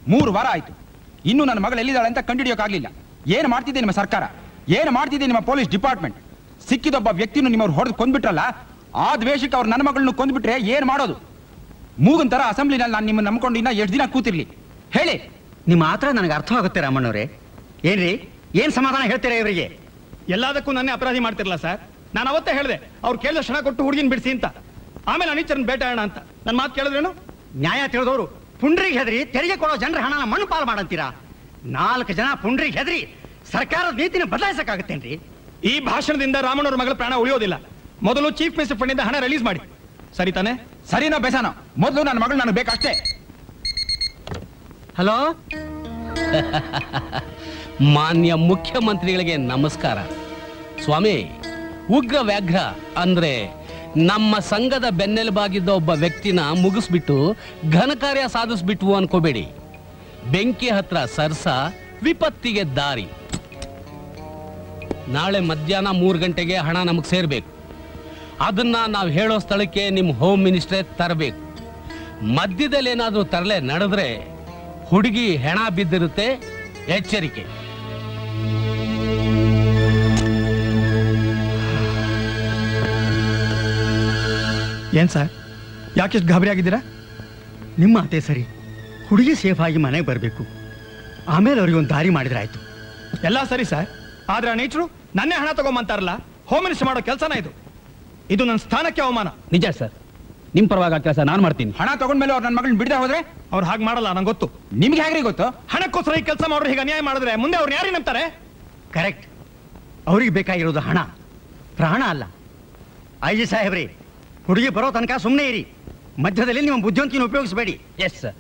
ಮೂರು ವಾರ ಆಯ್ತು ಇನ್ನು ನನ್ನ ಮಗಳು ಎಲ್ಲಿದ್ದಾಳೆ ಅಂತ ಕಂಡುಹಿಡಿಯೋಕ್ಕಾಗ್ಲಿಲ್ಲ ಏನು ಮಾಡ್ತಿದೆ ನಿಮ್ಮ ಸರ್ಕಾರ ಏನು ಮಾಡ್ತಿದೆ ನಿಮ್ಮ ಪೊಲೀಸ್ ಡಿಪಾರ್ಟ್ಮೆಂಟ್ ಸಿಕ್ಕಿದೊಬ್ಬ ವ್ಯಕ್ತಿನೂ ನಿಮ್ಮವ್ರು ಹೊಡೆದು ಕೊಂದ್ಬಿಟ್ರಲ್ಲ ಆ ದ್ವೇಷಕ್ಕೆ ಅವ್ರು ನನ್ನ ಮಗಳನ್ನ ಕೊಂದ್ಬಿಟ್ರೆ ಏನ್ ಮಾಡೋದು ಮೂಗನ್ ತರ ಅಸೆಂಬ್ಲಿನಲ್ಲಿ ನಾನು ನಿಮ್ಮನ್ನ ನಂಬ್ಕೊಂಡು ಇನ್ನ ಎಷ್ಟು ದಿನ ಕೂತಿರ್ಲಿ ಹೇಳಿ ನಿಮ್ಮ ಮಾತ್ರ ನನಗೆ ಅರ್ಥ ಆಗುತ್ತೆ ರಾಮಣ್ಣವ್ರೆ ಏನ್ರಿ ಏನ್ ಸಮಾಧಾನ ಹೇಳ್ತೀರಾ ಇವರಿಗೆ ಎಲ್ಲದಕ್ಕೂ ನನ್ನೇ ಅಪರಾಧಿ ಮಾಡ್ತಿರಲ್ಲ ಸರ್ ನಾನು ಅವತ್ತೇ ಹೇಳಿದೆ ಅವ್ರು ಕೇಳಿದ ಕ್ಷಣ ಕೊಟ್ಟು ಹುಡುಗಿನ ಬಿಡಿಸಿ ಅಂತ ಆಮೇಲೆ ಅನಿಚರನ್ ಬೇಟಾಡೋಣ ಅಂತ ನನ್ನ ಮಾತು ಕೇಳಿದ್ರೇನು ನ್ಯಾಯ ತಿಳಿದವರು ಪುಂಡ್ರಿಗೆ ಹೆದರಿ ತೆರಿಗೆ ಕೊಡೋ ಜನರ ಹಣನ ಮಣ್ಣು ಪಾಲು ಮಾಡಂತೀರಾ ನಾಲ್ಕು ಜನ ಪುಂಡ್ರಿಗೆ ಹೆದರಿ ಸರ್ಕಾರದ ನೀತಿನ ಬದಲಾಯಿಸಕ್ಕಾಗತ್ತೇನ್ರಿ ಈ ಭಾಷಣದಿಂದ ರಾಮಣ್ಣವ್ರ ಮಗಳ ಪ್ರಾಣ ಉಳಿಯೋದಿಲ್ಲ ಮೊದಲು ಚೀಫ್ ಮಿನಿಸ್ಟರ್ ಫಂಡಿಂದ ಹಣ ರಿಲೀಸ್ ಮಾಡಿ ಸರಿ ತಾನೆ ಸರಿನೋ ಬೆಸನೋ ಮೊದಲು ನನ್ನ ಮಗಳು ನನಗೆ ಬೇಕಷ್ಟೇ ಹಲೋ ಮಾನ್ಯ ಮುಖ್ಯಮಂತ್ರಿಗಳಿಗೆ ನಮಸ್ಕಾರ ಸ್ವಾಮಿ ಉಗ್ರ ವ್ಯಾಘ್ರ ಅಂದ್ರೆ ನಮ್ಮ ಸಂಘದ ಬೆನ್ನೆಲುಬಾಗಿದ್ದ ಒಬ್ಬ ವ್ಯಕ್ತಿನ ಮುಗಿಸ್ಬಿಟ್ಟು ಘನಕಾರ್ಯ ಸಾಧಿಸ್ಬಿಟ್ವು ಅನ್ಕೋಬೇಡಿ ಬೆಂಕಿ ಹತ್ರ ಸರ್ಸ ವಿಪತ್ತಿಗೆ ದಾರಿ ನಾಳೆ ಮಧ್ಯಾಹ್ನ ಮೂರು ಗಂಟೆಗೆ ಹಣ ನಮಗೆ ಸೇರ್ಬೇಕು ಅದನ್ನ ನಾವು ಹೇಳೋ ಸ್ಥಳಕ್ಕೆ ನಿಮ್ಮ ಹೋಮ್ ಮಿನಿಸ್ಟ್ರೇ ತರಬೇಕು ಮಧ್ಯದಲ್ಲಿ ಏನಾದರೂ ತರಲೆ ನಡೆದ್ರೆ ಹುಡುಗಿ ಹೆಣ ಬಿದ್ದಿರುತ್ತೆ ಎಚ್ಚರಿಕೆ ಏನ್ ಸರ್ ಯಾಕೆಷ್ಟು ಗಾಬರಿ ಆಗಿದ್ದೀರಾ ನಿಮ್ಮ ಮಾತೇ ಸರಿ ಹುಡುಗಿ ಸೇಫ್ ಆಗಿ ಮನೆಗೆ ಬರಬೇಕು ಆಮೇಲೆ ಅವ್ರಿಗೆ ಒಂದು ದಾರಿ ಮಾಡಿದ್ರೆ ಆಯ್ತು ಎಲ್ಲ ಸರಿ ಸರ್ ಆದ್ರೆ ಆ ನೀಚರು ನನ್ನೇ ಹಣ ತಗೊಂಬಂತಾರಲ್ಲ ಹೋಮ್ ಮಿನಿಸ್ಟರ್ ಮಾಡೋ ಕೆಲಸನ ಇದು ಇದು ನನ್ನ ಸ್ಥಾನಕ್ಕೆ ಅವಮಾನ ನಿಜ ಸರ್ ನಿಮ್ ಪರವಾಗಿ ಕೆಲಸ ನಾನು ಮಾಡ್ತೀನಿ ಹಣ ತಗೊಂಡ್ಮೇಲೆ ಅವ್ರು ನನ್ನ ಮಗಳನ್ನ ಬಿಡದೆ ಹೋದ್ರೆ ಅವ್ರು ಹಾಗೆ ಮಾಡಲ್ಲ ನಂಗೆ ಗೊತ್ತು ನಿಮ್ಗೆ ಹೇಗ್ರಿ ಗೊತ್ತು ಹಣಕ್ಕೋಸ್ಕರ ಈ ಕೆಲಸ ಮಾಡೋರು ಹೀಗೆ ಅನ್ಯಾಯ ಮಾಡಿದ್ರೆ ಮುಂದೆ ಅವ್ರು ಯಾರಿಗೆ ನಂಬ್ತಾರೆ ಕರೆಕ್ಟ್ ಅವ್ರಿಗೆ ಬೇಕಾಗಿರೋದು ಹಣ ಪ್ರಾಣ ಅಲ್ಲ ಐ ಜಿ ಸಾಹೇಬ್ರಿ ಹುಡುಗಿ ಬರೋ ತನಕ ಸುಮ್ಮನೆ ಇರಿ ಮಧ್ಯದಲ್ಲಿ ನಿಮ್ಮ ಬುದ್ಧಿವಂತಿನ ಉಪಯೋಗಿಸಬೇಡಿ ಎಸ್ ಸರ್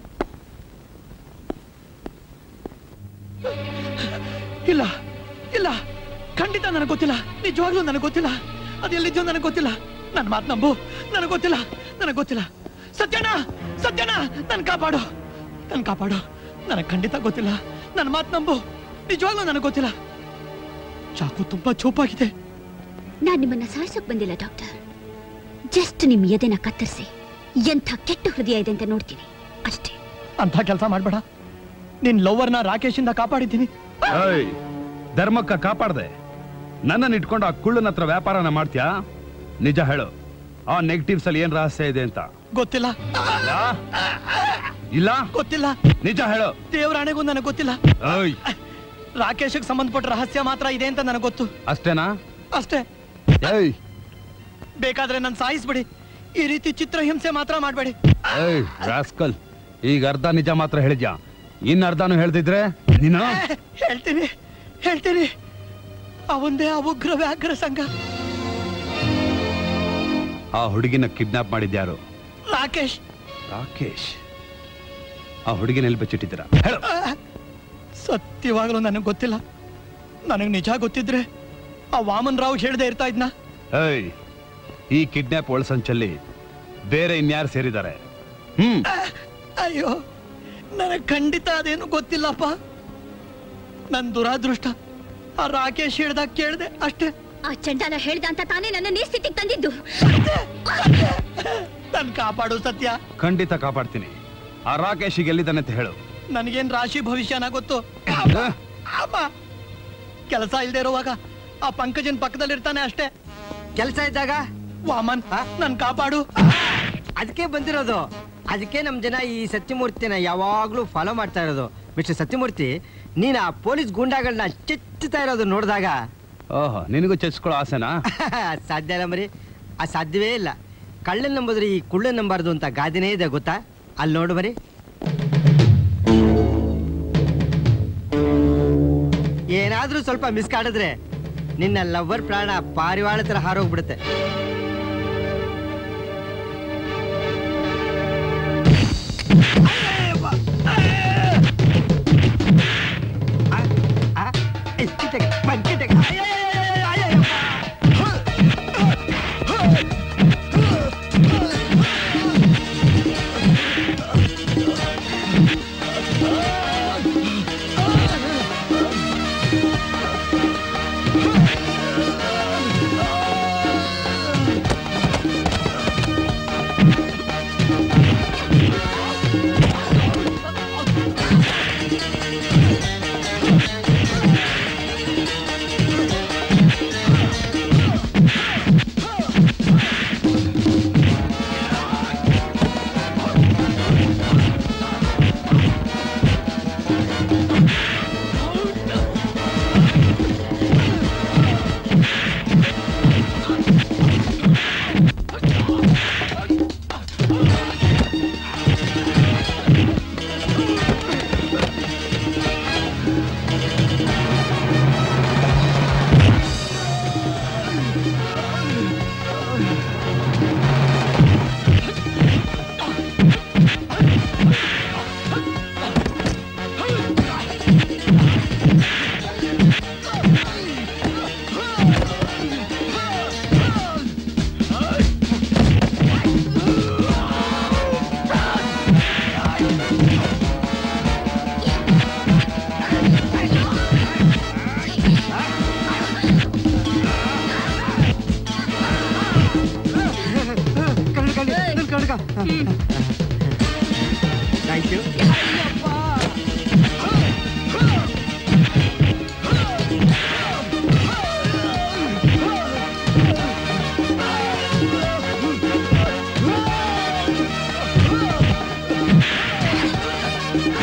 ಇಲ್ಲ ಇಲ್ಲ ಖಂಡಿತ ನನಗೆ ಗೊತ್ತಿಲ್ಲ ನಿಜವಾಗ್ಲೂ ನನಗೆ ಗೊತ್ತಿಲ್ಲ ಅದು ಎಲ್ಲಿದ್ಯೋ ನನಗೆ ಗೊತ್ತಿಲ್ಲ ನನ್ನ ಮಾತು ನಂಬು ನನಗೆ ಗೊತ್ತಿಲ್ಲ ನನಗೆ ಗೊತ್ತಿಲ್ಲ ಸತ್ಯನ ಸತ್ಯನ ನನ್ ಕಾಪಾಡು ನನ್ ಕಾಪಾಡು ನನಗೆ ಖಂಡಿತ ಗೊತ್ತಿಲ್ಲ ನನ್ನ ಮಾತು ನಂಬು ನಿಜವಾಗ್ಲೂ ನನಗೆ ಗೊತ್ತಿಲ್ಲ ಚಾಕು ತುಂಬಾ ಚೂಪಾಗಿದೆ ನಾನ್ ನಿಮ್ಮನ್ನ ಸಾಯಿಸೋಕ್ ಬಂದಿಲ್ಲ ಡಾಕ್ಟರ್ ಜಸ್ಟ್ ನಿಮ್ ಎದೆನ ಕತ್ತರಿಸಿ ಎಂಥ ಕೆಟ್ಟ ಹೃದಯ ಇದೆ ಅಂತ ನೋಡ್ತೀನಿ ಅಷ್ಟೇ ಅಂತ ಕೆಲಸ ಮಾಡ್ಬೇಡ ನಿನ್ ಲವ್ವರ್ನ ರಾಕೇಶಿಂದ ಕಾಪಾಡಿದ್ದೀನಿ ಏಯ್ ಧರ್ಮಕ್ಕ ಕಾಪಾಡ್ದೆ ನನ್ನನ್ನು ಇಟ್ಕೊಂಡು ಆ ಕುಳ್ಳನ ಹತ್ರ ವ್ಯಾಪಾರನ ಮಾಡ್ತೀಯಾ ನಿಜ ಹೇಳು ಆ ನೆಗೆಟಿವ್ಸ್ ಅಲ್ಲಿ ಏನ್ ರಹಸ್ಯ ಇದೆ ಅಂತ ಗೊತ್ತಿಲ್ಲ ಇಲ್ಲ ಗೊತ್ತಿಲ್ಲ ನಿಜ ಹೇಳು ದೇವರಾಣೆಗೂ ನನಗೆ ಗೊತ್ತಿಲ್ಲ ಏಯ್ ರಾಕೇಶ್ಗೆ ಸಂಬಂಧಪಟ್ಟ ರಹಸ್ಯ ಮಾತ್ರ ಇದೆ ಅಂತ ನನಗೆ ಗೊತ್ತು ಅಷ್ಟೇನಾ ಅಷ್ಟೇ ಏಯ್ ಬೇಕಾದ್ರೆ ನನ್ ಸಾಯಿಸ್ಬಿಡಿ ಈ ರೀತಿ ಚಿತ್ರಹಿಂಸೆ ಮಾತ್ರ ಮಾಡಬೇಡಿ ಏಯ್ ರಾಸ್ಕಲ್ ಈಗ ಅರ್ಧ ನಿಜ ಮಾತ್ರ ಹೇಳಿದ್ಯಾ ಇನ್ ಅರ್ಧನು ಹೇಳ್ದಿದ್ರೆ ನೀನು ಹೇಳ್ತೀನಿ ಹೇಳ್ತೀನಿ ಅವಂದೇ ಆ ಉಗ್ರ ವ್ಯಾಘ್ರ ಸಂಘ ಆ ಹುಡುಗಿನ ಕಿಡ್ನಾಪ್ ಮಾಡಿದ್ಯಾರು ರಾಕೇಶ್ ರಾಕೇಶ್ ಆ ಹುಡುಗಿನ ಎಲ್ಲಿ ಬಚ್ಚಿಟ್ಟಿದ್ದೀರಾ ಹೇಳು ಸತ್ಯವಾಗ್ಲೂ ನನಗೆ ಗೊತ್ತಿಲ್ಲ ನನಗೆ ನಿಜ ಗೊತ್ತಿದ್ರೆ ಆ ವಾಮನ್ ರಾವ್ ಹೇಳ್ದೆ ಇರ್ತಾ ಇದ್ನ ಏಯ್ ಈ ಕಿಡ್ನಾಪ್ ಒಳಸಂಚಲ್ಲಿ ಬೇರೆ ಇನ್ಯಾರು ಸೇರಿದ್ದಾರೆ ಹ್ಮ್ ಅಯ್ಯೋ ನನಗೆ ಖಂಡಿತ ಅದೇನು ಗೊತ್ತಿಲ್ಲಪ್ಪ ನನ್ ದುರಾದೃಷ್ಟ ಆ ರಾಕೇಶ್ ಹೇಳ್ದಾಗ ಕೇಳ್ದೆ ಅಷ್ಟೇ ಆ ಚಂಡಾಲ ಹೇಳ್ದ ಅಂತ ತಾನೇ ನನ್ನ ಈ ಸ್ಥಿತಿಗೆ ತಂದಿದ್ದು ನನ್ ಕಾಪಾಡು ಸತ್ಯ ಖಂಡಿತ ಕಾಪಾಡ್ತೀನಿ ಆ ರಾಕೇಶಿಗೆ ಎಲ್ಲಿದ್ದಾನೆ ಅಂತ ಹೇಳು ನನಗೇನ್ ರಾಶಿ ಭವಿಷ್ಯನ ಗೊತ್ತು ಅಮ್ಮ ಕೆಲಸ ಇಲ್ದೇ ಇರುವಾಗ ಆ ಪಂಕಜನ್ ಪಕ್ಕದಲ್ಲಿರ್ತಾನೆ ಅಷ್ಟೇ ಕೆಲಸ ಇದ್ದಾಗ ವಾಮನ್ ನನ್ ಕಾಪಾಡು ಅದಕ್ಕೆ ಬಂದಿರೋದು ಅದಕ್ಕೆ ನಮ್ ಜನ ಈ ಸತ್ಯಮೂರ್ತಿನ ಯಾವಾಗ್ಲೂ ಫಾಲೋ ಮಾಡ್ತಾ ಇರೋದು ಮಿಸ್ಟರ್ ಸತ್ಯಮೂರ್ತಿ ನೀನ್ ಆ ಪೊಲೀಸ್ ಗೂಂಡಾಗಳನ್ನ ಚೆಚ್ಚುತ್ತಾ ಇರೋದು ನೋಡಿದಾಗ ಓಹೋ ನಿನಗೂ ಚಚ್ಕೊಳ್ಳೋ ಆಸೆನಾ ಸಾಧ್ಯ ಇಲ್ಲ ಮರಿ ಆ ಸಾಧ್ಯವೇ ಇಲ್ಲ ಕಳ್ಳನ್ ನಂಬುದ್ರೆ ಈ ಕುಳ್ಳನ್ ನಂಬಾರ್ದು ಅಂತ ಗಾದೆನೇ ಇದೆ ಗೊತ್ತಾ ಅಲ್ಲಿ ನೋಡು ಮರಿ ಏನಾದ್ರೂ ಸ್ವಲ್ಪ ಮಿಸ್ ಕಾಡಿದ್ರೆ ನಿನ್ನ ಲವ್ವರ್ ಪ್ರಾಣ ಪಾರಿವಾಳ ತರ ಹಾರೋಗ್ಬಿಡುತ್ತೆ ಆ, ಏ, ಕಿತ್ತಗೆ, ಬನ್ನಿ, ಕಿತ್ತಗೆ. ಅಯ್ಯ, ಅಯ್ಯ, ಅಯ್ಯ, ಅಯ್ಯ, ಅಯ್ಯ, ಅಯ್ಯ.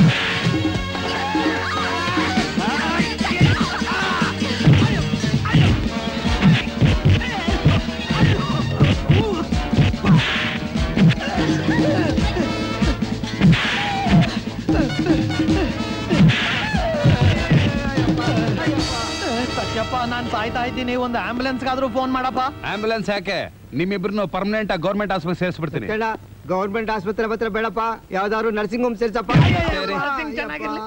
ಸತ್ಯಪ್ಪ ನಾನ್ ಸಾಯ್ತಾ ಇದ್ದೀನಿ ಒಂದು ಆಂಬುಲೆನ್ಸ್ಗಾದ್ರೂ ಫೋನ್ ಮಾಡಪ್ಪ ಆಂಬುಲೆನ್ಸ್ ಯಾಕೆ ನಿಮ್ಮಿಬ್ರು ಪರ್ಮನೆಂಟ್ ಆಗಿ ಗೌರ್ಮೆಂಟ್ ಆಸ್ಪತ್ರೆ ಸೇರಿಸ್ಬಿಡ್ತೀನಿ ಕಣ ಗೌರ್ಮೆಂಟ್ ಆಸ್ಪತ್ರೆ ಹತ್ರ ಬೇಡಪ್ಪ ಯಾವ್ದಾದ್ರು ನರ್ಸಿಂಗ್ ಹೋಮ್ ಸೇರ್ಸಪ್ಪ ಸರಿ. ನರ್ಸಿಂಗ್ ಚೆನ್ನಾಗಿರ್ಲಿ.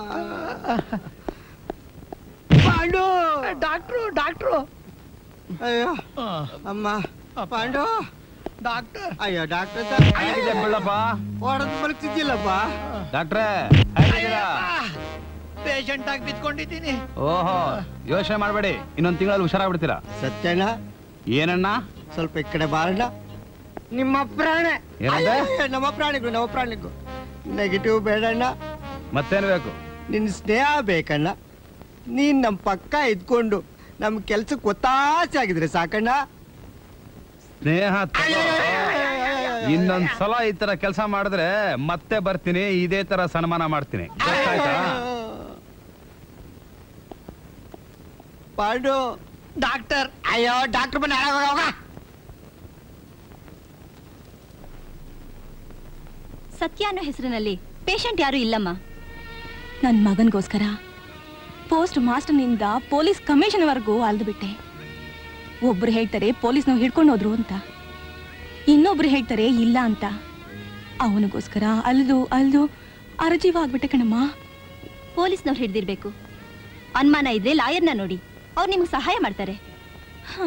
ಪಾಂಡು ಡಾಕ್ಟ್ರು ಡಾಕ್ಟ್ರು ಅಯ್ಯೋ ಅಮ್ಮ ಪಾಂಡು ಡಾಕ್ಟರ್ ಅಯ್ಯೋ ಡಾಕ್ಟರ್ ಹೇಗಿದೆ ಬಳ್ಳಪ್ಪ ಹೊಡೆದ್ ಬಲ್ಕ್ತಿದ್ದಿಲ್ಲಪ್ಪ ಡಾಕ್ಟ್ರೇ ಹೇಗಿದ್ದೀರಾ ಪೇಷಂಟ್ ಆಗಿ ಬಿದ್ಕೊಂಡಿದ್ದೀನಿ ಓಹೋ ಯೋಚನೆ ಮಾಡಬೇಡಿ ಇನ್ನೊಂದ್ ತಿಂಗಳಲ್ಲಿ ಹುಷಾರಾಗ್ಬಿಡ್ತೀರಾ ಸತ್ಯಣ್ಣ ಏನಣ್ಣ ಸ್ವಲ್ಪ ಈ ಕಡೆ ಬಾರಣ್ಣ ನಿಮ್ಮ ಪ್ರಾಣ ಏನಂದೆ? ಅಯ್ಯೋ, ನಮ್ಮ ಪ್ರಾಣಿಗಳು ನಮ್ಮ ಪ್ರಾಣಿಗಳು ನೆಗೆಟಿವ್ ಬೇಡಣ್ಣ ಮತ್ತೇನು ಬೇಕು ನಿನ್ನ ಸ್ನೇಹ ಬೇಕಣ್ಣ ನೀನ್ ನಮ್ಮ ಪಕ್ಕ ಇದ್ಕೊಂಡು ನಮ್ ಕೆಲ್ಸಕ್ಕೆ ಒತ್ತಾಸೆ ಆಗಿದ್ರೆ ಸಾಕಣ್ಣ ಸ್ನೇಹ ತಗೋ. ಇನ್ನೊಂದ್ ಸಲ ಈ ತರ ಕೆಲಸ ಮಾಡಿದ್ರೆ ಮತ್ತೆ ಬರ್ತೀನಿ ಇದೇ ತರ ಸನ್ಮಾನ ಮಾಡ್ತೀನಿ ಗೊತ್ತಾಯ್ತಾ ಪಾಂಡು ಡಾಕ್ಟರ್ ಅಯ್ಯೋ ಡಾಕ್ಟರ್ ಬನ್ನಿ ಹಾಳಾಗೋಗ, ಹೋಗ. ಸತ್ಯ ಅನ್ನೋ ಹೆಸರಿನಲ್ಲಿ ಪೇಷಂಟ್ ಯಾರು ಇಲ್ಲಮ್ಮ ನನ್ನ ಮಗನಿಗೋಸ್ಕರ ಪೋಸ್ಟ್ ಮಾಸ್ಟರ್ನಿಂದ ಪೊಲೀಸ್ ಕಮಿಷನ್ವರೆಗೂ ಅಲ್ದು ಬಿಟ್ಟೆ ಒಬ್ರು ಹೇಳ್ತಾರೆ ಪೊಲೀಸ್ನವ್ರು ಹಿಡ್ಕೊಂಡು ಹೋದ್ರು ಅಂತ ಇನ್ನೊಬ್ರು ಹೇಳ್ತಾರೆ ಇಲ್ಲ ಅಂತ ಅವನಿಗೋಸ್ಕರ ಅಲ್ದು ಅಲ್ದು ಅರಜೀವ ಆಗ್ಬಿಟ್ಟೆ ಕಣಮ್ಮ ಪೊಲೀಸ್ನವ್ರು ಹಿಡ್ದಿರ್ಬೇಕು ಅನುಮಾನ ಇದ್ರೆ ಲಾಯರ್ನ ನೋಡಿ ಅವ್ರು ನಿಮ್ಗೆ ಸಹಾಯ ಮಾಡ್ತಾರೆ ಆ,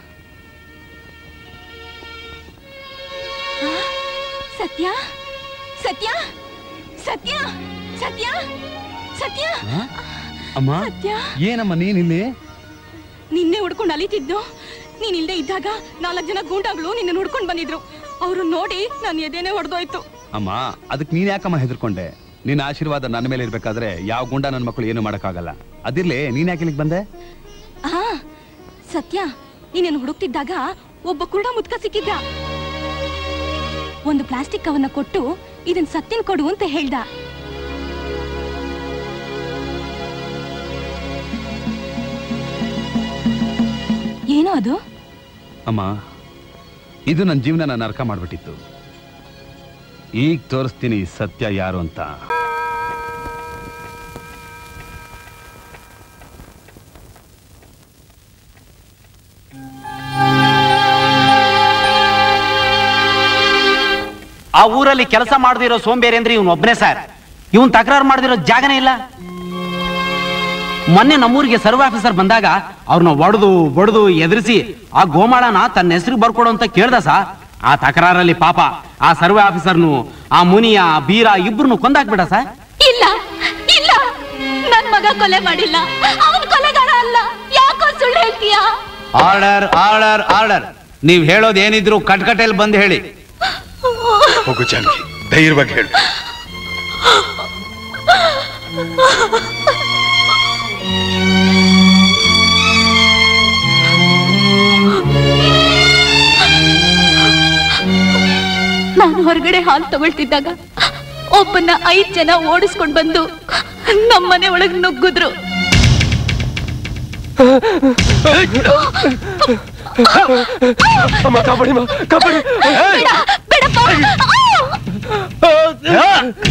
ಸತ್ಯ ಸತ್ಯ ಸತ್ಯ ಸತ್ಯ ಸತ್ಯ ಅಮ್ಮ ಸತ್ಯ ಏನಮ್ಮ ನೀನಿಲ್ಲಿ ನಿನ್ನೆ ಹುಡ್ಕೊಂಡು ಅಲಿತಿದ್ದು ನೀನ್ ಇಲ್ದೇ ಇದ್ದಾಗ ನಾಲ್ಕು ಜನ ಗೂಂಡಾಗಳು ನಿನ್ನ ಹುಡ್ಕೊಂಡು ಬಂದಿದ್ರು ಅವ್ರು ನೋಡಿ ನಾನು ಎದೆನೆ ಹೊಡೆದೋಯ್ತು ಅಮ್ಮ ಅದಕ್ಕೆ ನೀನ್ ಯಾಕಮ್ಮ ಹೆದರ್ಕೊಂಡೆ ನಿನ್ನ ಆಶೀರ್ವಾದ ನನ್ನ ಮೇಲೆ ಇರ್ಬೇಕಾದ್ರೆ ಯಾವ ಗುಂಡ ನನ್ನ ಮಕ್ಕಳು ಏನು ಮಾಡಕ್ಕಾಗಲ್ಲ ಅದಿರ್ಲಿ ನೀನ್ ಯಾಕೆ ಇಲ್ಲಿಗೆ ಬಂದೆ ಆ ಸತ್ಯ ನೀನೇನು ಹುಡುಕ್ತಿದ್ದಾಗ ಒಬ್ಬ ಕುರುಡ ಮುದ್ಕ ಸಿಕ್ಕಿದ್ದ ಒಂದು ಪ್ಲಾಸ್ಟಿಕ್ ಕವನ್ನ ಕೊಟ್ಟು ಇದನ್ ಸತ್ಯನ್ ಕೊಡು ಅಂತ ಹೇಳ್ದ ಏನೋ ಅದು ಅಮ್ಮ ಇದು ನನ್ನ ಜೀವನ ನರಕ ಮಾಡ್ಬಿಟ್ಟಿತ್ತು ಈಗ ತೋರಿಸ್ತೀನಿ ಸತ್ಯ ಯಾರು ಅಂತ ಆ ಊರಲ್ಲಿ ಕೆಲಸ ಮಾಡದಿರೋ ಸೋಂಬೇರಿ ಅಂದ್ರೆ ಇವನು ಒಬ್ಬನೇ ಸರ್ ಇವನ್ ತಕರಾರು ಮಾಡದಿರೋ ಜಾಗನೇ ಇಲ್ಲ ಮೊನ್ನೆ ನಮ್ಮೂರಿಗೆ ಸರ್ವ್ ಆಫೀಸರ್ ಬಂದಾಗ ಅವ್ರನ್ನ ಒಡೆದು ಬಡ್ದು ಎದುರಿಸಿ ಆ ಗೋಮಾಳನ ತನ್ನ ಹೆಸರು ಬರ್ಕೊಡು ಅಂತ ಕೇಳ್ದ ಸಾ ಆ ತಕರಾರಲ್ಲಿ ಪಾಪ ಆ ಸರ್ವೆ ಆಫೀಸರ್ನು ಆ ಮುನಿಯ ಬೀರ ಇಬ್ರು ಕೊಂದಾಕ್ಬಿಡ ಸರ್ ಇಲ್ಲ ಇಲ್ಲ ನನ್ ಮಗ ಕೊಲೆ ಮಾಡಿಲ್ಲ ಅವನ್ ಕೊಲೆಗಾರ ಅಲ್ಲ ಯಾಕೋ ಸುಳ್ಳು ಹೇಳ್ತೀಯಾ ಆರ್ಡರ್ ಆರ್ಡರ್ ಆರ್ಡರ್ ನೀವ್ ಹೇಳೋದ್ ಏನಿದ್ರು ಕಟ್ಕಟೆಲ್ ಬಂದ್ ಹೇಳಿ ಹೋಗು ಜಾನಕಿ ಧೈರ್ಯವಾಗಿ ಹೇಳು ನಾನು ಹೊರಗಡೆ ಹಾಲು ತಗೊಳ್ತಿದ್ದಾಗ ಒಬ್ಬನ ಐದ್ ಜನ ಓಡಿಸ್ಕೊಂಡ್ ಬಂದು ನಮ್ಮನೆ ಒಳಗ್ ನುಗ್ಗಿದ್ರು ಅಮ್ಮ ಕಾಪಾಡಿ ಅಮ್ಮ, ಕಾಪಾಡಿ ಬೇಡ, ಬೇಡಪ್ಪ. ಆ!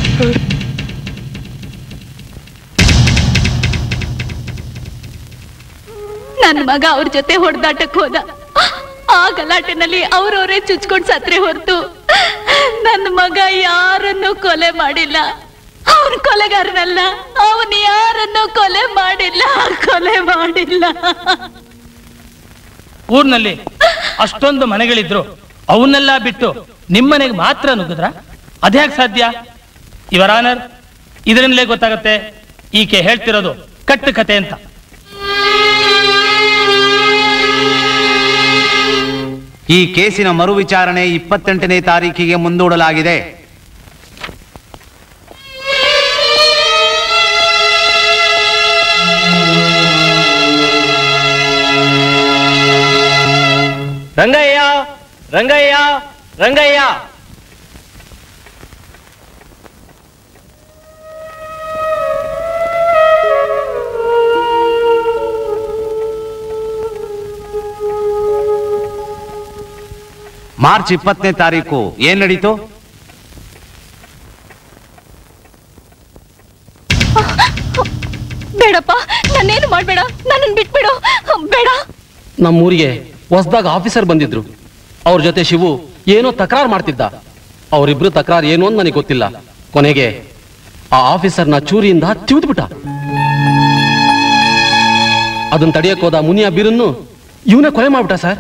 ನನ್ ಮಗ ಅವ್ರ ಜೊತೆ ಹೊಡೆದಾಟಕ್ ಹೋದ ಆ ಗಲಾಟೆನಲ್ಲಿ ಅವ್ರವ್ರೇ ಚುಚ್ಕೊಂಡ್ ಸತ್ರೆ ಹೊರತು ನನ್ನ ಮಗ ಯಾರನ್ನು ಕೊಲೆ ಮಾಡಿಲ್ಲ ಅವನ್ ಕೊಲೆಗಾರನಲ್ಲ ಅವನ್ ಯಾರನ್ನು ಕೊಲೆ ಮಾಡಿಲ್ಲ ಕೊಲೆ ಮಾಡಿಲ್ಲ ಊರ್ನಲ್ಲಿ ಅಷ್ಟೊಂದು ಮನೆಗಳಿದ್ರು ಅವನ್ನೆಲ್ಲ ಬಿಟ್ಟು ನಿಮ್ಮನೆಗೆ ಮಾತ್ರ ನುಗ್ಗಿದ್ರ ಅದ್ಯಾಕ್ ಸಾಧ್ಯ ಇವರ ಆನರ್ ಇದರಿಂದಲೇ ಗೊತ್ತಾಗತ್ತೆ ಈಕೆ ಹೇಳ್ತಿರೋದು ಕಟ್ಟು ಕತೆ ಅಂತ ಈ ಕೇಸಿನ ಮರು ವಿಚಾರಣೆ ಇಪ್ಪತ್ತೆಂಟನೇ ತಾರೀಕಿಗೆ ಮುಂದೂಡಲಾಗಿದೆ ರಂಗಯ್ಯ ರಂಗಯ್ಯ ರಂಗಯ್ಯ ಮಾರ್ಚ್ ಇಪ್ಪತ್ತನೇ ತಾರೀಕು ಏನ್ ನಡೀತು ಬೇಡಪ್ಪ ನನ್ನೇನು ಮಾಡ್ಬೇಡ ನನ್ನನ್ನು ಬಿಟ್ಬಿಡು ಬೇಡ ನಮ್ಮೂರಿಗೆ ಹೊಸದಾಗ ಆಫೀಸರ್ ಬಂದಿದ್ರು ಅವ್ರ ಜೊತೆ ಶಿವು ಏನೋ ತಕರಾರು ಮಾಡ್ತಿದ್ದ ಅವರಿಬ್ರು ತಕರಾರು ಏನು ಅಂತ ನನಗೆ ಗೊತ್ತಿಲ್ಲ ಕೊನೆಗೆ ಆ ಆಫೀಸರ್ನ ಚೂರಿಯಿಂದ ತಿವಿದ್ಬಿಟ್ಟ ಅದನ್ನ ತಡೆಯಕ್ ಹೋದ ಮುನಿಯ ಬೀರನ್ನು ಇವನೇ ಕೊಲೆ ಮಾಡ್ಬಿಟ್ಟ ಸರ್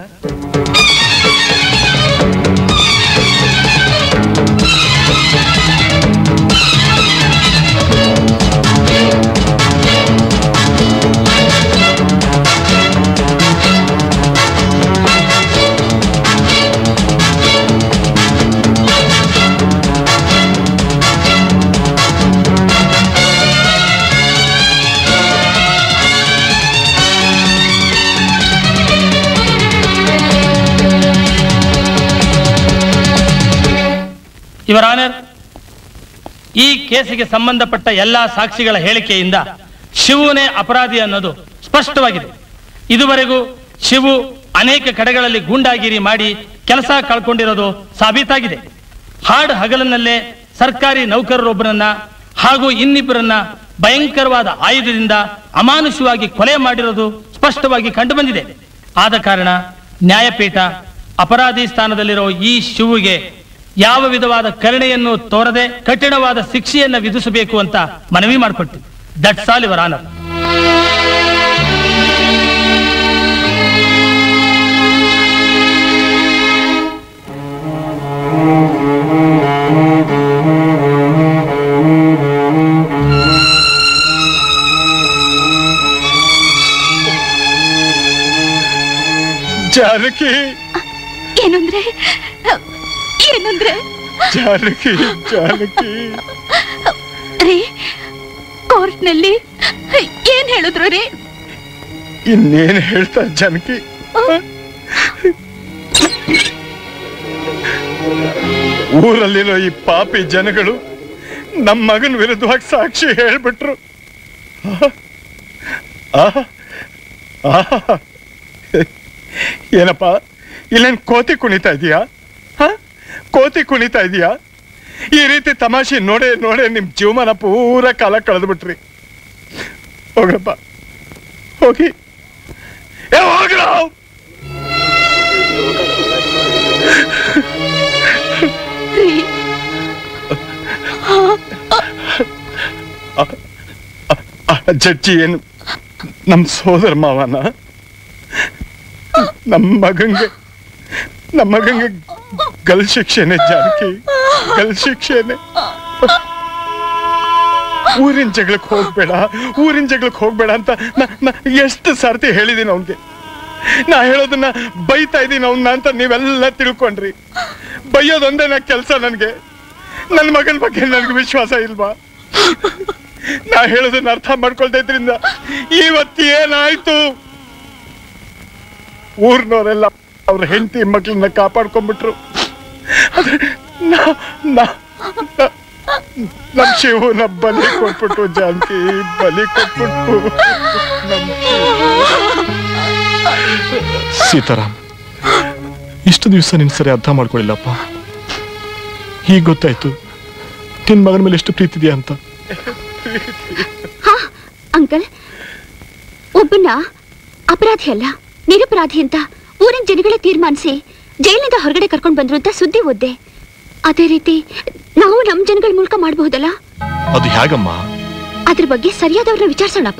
ಇವರ ಆನರ್ ಈ ಕೇಸಿಗೆ ಸಂಬಂಧಪಟ್ಟ ಎಲ್ಲಾ ಸಾಕ್ಷಿಗಳ ಹೇಳಿಕೆಯಿಂದ ಶಿವುನೇ ಅಪರಾಧಿ ಅನ್ನೋದು ಸ್ಪಷ್ಟವಾಗಿದೆ ಇದುವರೆಗೂ ಶಿವು ಅನೇಕ ಕಡೆಗಳಲ್ಲಿ ಗೂಂಡಾಗಿರಿ ಮಾಡಿ ಕೆಲಸ ಕಳ್ಕೊಂಡಿರೋದು ಸಾಬೀತಾಗಿದೆ ಹಾಡ್ ಹಗಲಿನಲ್ಲೇ ಸರ್ಕಾರಿ ನೌಕರರೊಬ್ಬರನ್ನ ಹಾಗೂ ಇನ್ನಿಬ್ಬರನ್ನ ಭಯಂಕರವಾದ ಆಯುಧದಿಂದ ಅಮಾನುಷವಾಗಿ ಕೊಲೆ ಮಾಡಿರೋದು ಸ್ಪಷ್ಟವಾಗಿ ಕಂಡುಬಂದಿದೆ ಆದ ಕಾರಣ ನ್ಯಾಯಪೀಠ ಅಪರಾಧಿ ಸ್ಥಾನದಲ್ಲಿರೋ ಈ ಶಿವುಗೆ ಯಾವ ವಿಧವಾದ ಕರುಣೆಯನ್ನು ತೋರದೆ ಕಠಿಣವಾದ ಶಿಕ್ಷೆಯನ್ನ ವಿಧಿಸಬೇಕು ಅಂತ ಮನವಿ ಮಾಡಿಕೊಡ್ತೀವಿ that's all your honour Janaki ಏನಂದ್ರೆ ಏನಂದ್ರೆ ಜಾನಕಿ ಜಾನಕಿ ರೀ ಕೋರ್ಟ್ನಲ್ಲಿ ಏನ್ ಹೇಳಿದ್ರು ರೀ ಇನ್ನೇನ್ ಹೇಳ್ತಾ ಜಾನಕಿ ಊರಲ್ಲಿರೋ ಈ ಪಾಪಿ ಜನಗಳು ನಮ್ಮ ಮಗನ ವಿರುದ್ಧವಾಗಿ ಸಾಕ್ಷಿ ಹೇಳ್ಬಿಟ್ರು ಆಹ್, ಆಹ್, ಆಹ್. ಏನಪ್ಪ ಇಲ್ಲೇನ್ ಕೋತಿ ಕುಣಿತಾ ಇದೀಯಾ ಹ? ಕೋತಿ ಕುಣಿತಾ ಇದೀಯಾ ಈ ರೀತಿ ತಮಾಷೆ ನೋಡೇ ನೋಡೇ ನಿಮ್ ಜೀವಮಾನ ಪೂರ ಕಾಲ ಕಳೆದ್ಬಿಟ್ರಿ ಹೋಗ್ರಪ್ಪ ಹೋಗಿ ಏ ಹೋಗ್ರ ರೀ ಜಡ್ಜಿ ಏನು ನಮ್ ಸೋದರ ಮಾವನ ನಮ್ಮ ಮಗಂಗೆ ನಮ್ಮ ಮಗಂಗೆ ಗಲ್ ಶಿಕ್ಷೆನೆ ಜಾನಕಿ ಗಲ್ ಶಿಕ್ಷೆನೆ ಊರಿನ ಜಗಳಕ್ಕೆ ಹೋಗ್ಬೇಡ ಊರಿನ ಜಗಳಕ್ಕೆ ಹೋಗ್ಬೇಡ ಅಂತ ನಾ- ನಾ ಎಷ್ಟು ಸರ್ತಿ ಹೇಳಿದೀನಿ ಅವನ್ಗೆ ನಾ ಹೇಳೋದನ್ನ ಬೈತಾ ಇದ್ದೀನಿ ಅವನ್ನ ಅಂತ ನೀವೆಲ್ಲ ತಿಳ್ಕೊಂಡ್ರಿ ಬೈಯೋದೊಂದೇ ನಾ ಕೆಲಸ ನನ್ಗೆ ನನ್ನ ಮಗನ ಬಗ್ಗೆ ನನ್ಗೆ ವಿಶ್ವಾಸ ಇಲ್ವಾ ನಾ ಹೇಳೋದನ್ನ ಅರ್ಥ ಮಾಡ್ಕೊಳ್ತಾ ಇದ್ರಿಂದ ಇವತ್ತು ಏನಾಯ್ತು ಊರ್ನವರೆಲ್ಲ ಅವ್ರ ಹೆಂಡತಿ ಮಕ್ಳನ್ನ ಕಾಪಾಡ್ಕೊಂಡ್ಬಿಟ್ರು ಆದ್ರೆ ನಾ- ನಾ- ನಾ- ನಮ್ ಶಿವನ ಬಲಿ ಕೊಟ್ಬಿಟ್ಟು ಜಾನಕಿ ಬಲಿ ಕೊಟ್ಬಿಟ್ಟು ನಮ್ ಸೀತಾರಾಮ್ ಇಷ್ಟು ದಿವಸ ನಿನ್ ಸರಿ ಅರ್ಥ ಮಾಡ್ಕೊಳ್ಳಿಲ್ಲಪ್ಪ ಈಗ ಗೊತ್ತಾಯ್ತು ನಿನ್ ಮಗನ ಮೇಲೆ ಎಷ್ಟು ಪ್ರೀತಿ ಇದೆಯಾ ಅಂತ ಹಾ ಅಂಕಲ್ ಒಬ್ಬನ್ನ ಅಪರಾಧಿ ಅಲ್ಲ ನಿರಪರಾಧಿ ಅಂತ ಊರಿನ ಜನಗಳೇ ತೀರ್ಮಾನಿಸಿ ಜೈಲಿನಿಂದ ಹೊರಗಡೆ ಕರ್ಕೊಂಡು ಬಂದ್ರು ಅಂತ ಸುದ್ದಿ ಓದ್ದೆ ಅದೇ ರೀತಿ ನಾವು ನಮ್ಮ ಜನಗಳ ಮೂಲಕ ಮಾಡಬಹುದಲ್ಲ ಅದು ಹೇಗಮ್ಮ ಅದ್ರ ಬಗ್ಗೆ ಸರಿಯಾದವ್ರನ್ನ ವಿಚಾರಿಸೋಣ